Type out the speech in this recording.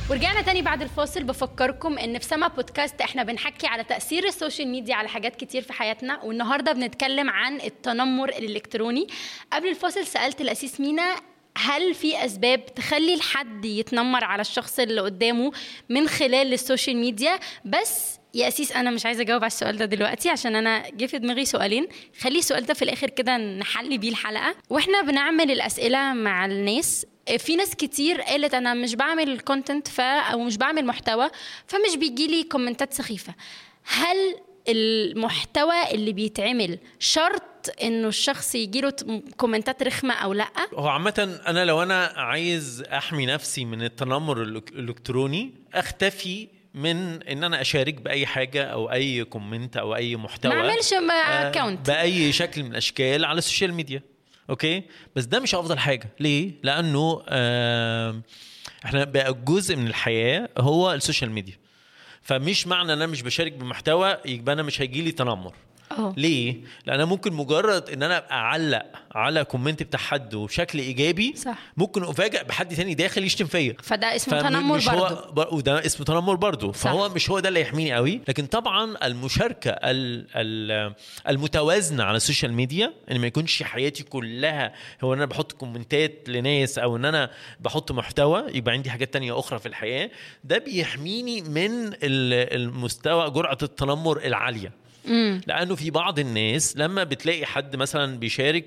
ورجعنا تاني بعد الفاصل بفكركم ان في سما بودكاست احنا بنحكي على تاثير السوشيال ميديا على حاجات كتير في حياتنا والنهارده بنتكلم عن التنمر الالكتروني قبل الفاصل سالت الاسيس مينا هل في اسباب تخلي الحد يتنمر على الشخص اللي قدامه من خلال السوشيال ميديا بس يا اسيس انا مش عايزه اجاوب على السؤال ده دلوقتي عشان انا جه في دماغي سؤالين خلي السؤال ده في الاخر كده نحل بيه الحلقه واحنا بنعمل الاسئله مع الناس في ناس كتير قالت انا مش بعمل كونتنت ف او مش بعمل محتوى فمش بيجي لي كومنتات سخيفه هل المحتوى اللي بيتعمل شرط انه الشخص يجي له كومنتات رخمه او لا هو عامة أنا لو أنا عايز أحمي نفسي من التنمر الإلك- الإلكتروني أختفي من إن أنا أشارك بأي حاجة أو أي كومنت أو أي محتوى ما اعملش آه، اكونت باي شكل من الاشكال على السوشيال ميديا اوكي بس ده مش افضل حاجه ليه لانه آه احنا بقى جزء من الحياه هو السوشيال ميديا فمش معنى ان انا مش بشارك بمحتوى يبقى انا مش هيجي لي تنمر اه ليه؟ لان انا ممكن مجرد ان انا ابقى اعلق على كومنت بتاع حد وبشكل ايجابي صح. ممكن افاجئ بحد تاني داخل يشتم فيا فده اسمه فم- تنمر مش هو برضه بر... وده اسمه تنمر برضه صح. فهو مش هو ده اللي يحميني قوي لكن طبعا المشاركه ال... ال... المتوازنه على السوشيال ميديا ان ما يكونش حياتي كلها هو ان انا بحط كومنتات لناس او ان انا بحط محتوى يبقى عندي حاجات تانية اخرى في الحياه ده بيحميني من ال- المستوى جرعه التنمر العاليه امم لانه في بعض الناس لما بتلاقي حد مثلا بيشارك